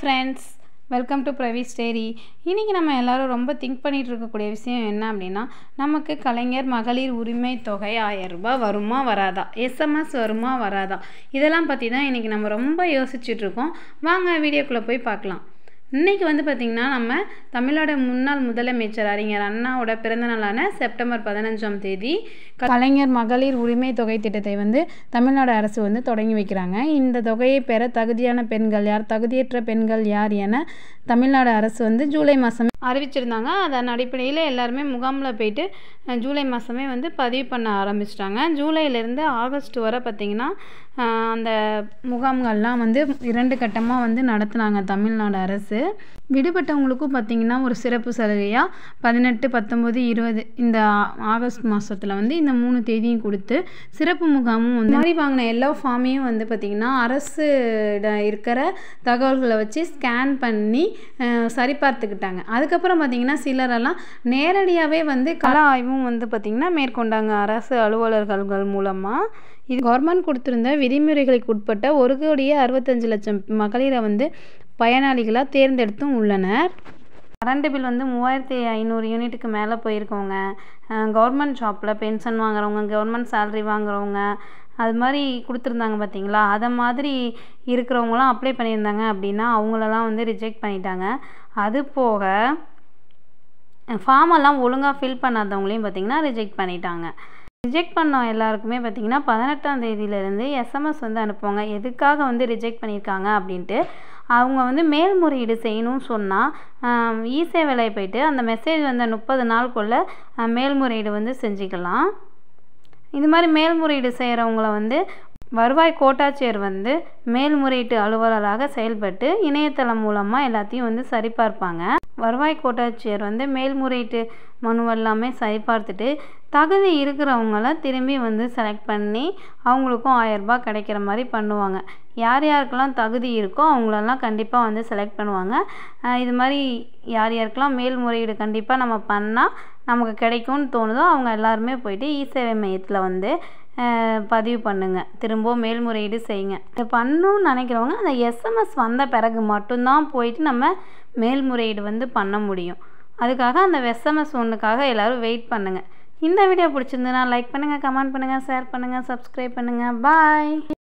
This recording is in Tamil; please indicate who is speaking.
Speaker 1: ஃப்ரெண்ட்ஸ் வெல்கம் டு பிரவி ஸ்டேரி இன்றைக்கி நம்ம எல்லோரும் ரொம்ப திங்க் பண்ணிகிட்டு இருக்கக்கூடிய விஷயம் என்ன அப்படின்னா நமக்கு கலைஞர் மகளிர் உரிமை தொகை ஆயிரம் ரூபாய் வருமா வராதா எஸ்எம்எஸ் வருமா வராதா இதெல்லாம் பற்றி தான் இன்றைக்கி நம்ம ரொம்ப யோசிச்சுட்டு இருக்கோம் வாங்க வீடியோக்குள்ளே போய் பார்க்கலாம் இன்றைக்கி வந்து பார்த்திங்கன்னா நம்ம தமிழ்நாடு முன்னாள் முதலமைச்சர் அறிஞர் அண்ணாவோட பிறந்த நாளான செப்டம்பர் பதினஞ்சாம் தேதி கலைஞர் மகளிர் உரிமை தொகை திட்டத்தை வந்து தமிழ்நாடு அரசு வந்து தொடங்கி வைக்கிறாங்க இந்த தொகையை பெற தகுதியான பெண்கள் யார் தகுதியற்ற பெண்கள் யார் என தமிழ்நாடு அரசு வந்து ஜூலை மாதம் அறிவிச்சிருந்தாங்க அதன் அடிப்படையில் எல்லாருமே முகாமில் போயிட்டு அஹ், ஜூலை மாதமே வந்து பதிவு பண்ண ஆரம்பிச்சிட்டாங்க ஜூலையிலேருந்து ஆகஸ்ட் வரை பார்த்திங்கன்னா அஹ், அந்த முகாம்கள்லாம் வந்து இரண்டு கட்டமாக வந்து நடத்துனாங்க தமிழ்நாடு அரசு விடுபட்டவங்களுக்கும் பார்த்திங்கன்னா ஒரு சிறப்பு சலுகையாக பதினெட்டு பத்தொம்போது இருபது இந்த ஆ- ஆகஸ்ட் மாதத்தில் வந்து இந்த மூணு தேதியும் கொடுத்து சிறப்பு முகாமும் வந்து மாதிரி வாங்கின எல்லா ஃபார்மையும் வந்து பார்த்திங்கன்னா அரசு இருக்கிற தகவல்களை வச்சு ஸ்கேன் பண்ணி அஹ், சரிபார்த்துக்கிட்டாங்க அதுக்கப்புறம் பார்த்திங்கன்னா சிலரெல்லாம் நேரடியாகவே வந்து கள ஆய்வும் வந்து பார்த்திங்கன்னா மேற்கொண்டாங்க அரசு அலுவலர்கள் மூலமாக இது கவர்மெண்ட் கொடுத்துருந்த விதிமுறைகளுக்கு உட்பட்ட ஒரு கோடியே அறுபத்தஞ்சு லட்சம் மகளிரை வந்து பயனாளிகளாக தேர்ந்தெடுத்தும் உள்ளனர் கரண்ட் பில் வந்து மூவாயிரத்தி ஐநூறு யூனிட்டுக்கு மேலே போயிருக்கவங்க கவர்மெண்ட் ஜாப்பில் பென்ஷன் வாங்குறவங்க கவர்மெண்ட் சேலரி வாங்குறவங்க அது மாதிரி கொடுத்துருந்தாங்க பார்த்தீங்களா அதை மாதிரி இருக்கிறவங்களாம் அப்ளை பண்ணியிருந்தாங்க அப்படின்னா அவங்களெல்லாம் வந்து ரிஜெக்ட் பண்ணிட்டாங்க அது போக ஃபார்ம் எல்லாம் ஒழுங்காக ஃபில் பண்ணாதவங்களையும் பார்த்தீங்கன்னா ரிஜெக்ட் பண்ணிட்டாங்க ரிஜெக்ட் பண்ண எல்லாருக்குமே பார்த்தீங்கன்னா பதினெட்டாம் தேதியிலேருந்து எஸ்எம்எஸ் வந்து அனுப்புவாங்க எதுக்காக வந்து ரிஜெக்ட் பண்ணியிருக்காங்க அப்படின்ட்டு அவங்க வந்து மேல்முறையீடு செய்யணும்னு சொன்னால் இ சேவையில் போயிட்டு அந்த மெசேஜ் வந்த முப்பது நாளுக்குள்ளே அஹ், மேல்முறையீடு வந்து செஞ்சுக்கலாம் இது மாதிரி மேல்முறையீடு செய்கிறவங்கள வந்து வருவாய் கோட்டாட்சியர் வந்து மேல்முறையீட்டு அலுவலராக செயல்பட்டு இணையதளம் மூலமாக எல்லாத்தையும் வந்து சரிபார்ப்பாங்க வருவாய் கோட்டாட்சியர் வந்து மேல்முறையீட்டு மனு எல்லாமே சரிபார்த்துட்டு தகுதி இருக்கிறவங்கள திரும்பி வந்து செலக்ட் பண்ணி அவங்களுக்கும் ஆயரரூபா கிடைக்கிற மாதிரி பண்ணுவாங்க யார் யாருக்கெல்லாம் தகுதி இருக்கோ அவங்களெல்லாம் கண்டிப்பாக வந்து செலக்ட் பண்ணுவாங்க அஹ் இது மாதிரி யார் யாருக்கெல்லாம் மேல்முறையீடு கண்டிப்பாக நம்ம பண்ணால் நமக்கு கிடைக்கும்னு தோணுதோ அவங்க எல்லாருமே போயிட்டு இ சேவை மையத்தில் வந்து அஹ், பதிவு பண்ணுங்க திரும்பவும் மேல்முறையீடு செய்யுங்க இதை பண்ணணும்னு நினைக்கிறவங்க அந்த எஸ்எம்எஸ் வந்த பிறகு மட்டும்தான் போயிட்டு நம்ம மேல்முறையீடு வந்து பண்ண முடியும் அதுக்காக அந்த எஸ்எம்எஸ் ஒன்றுக்காக எல்லோரும் வெயிட் பண்ணுங்கள் இந்த வீடியோ பிடிச்சிருந்ததுன்னா லைக் பண்ணுங்கள் கமெண்ட் பண்ணுங்கள் ஷேர் பண்ணுங்கள் சப்ஸ்கிரைப் பண்ணுங்கள் பாய்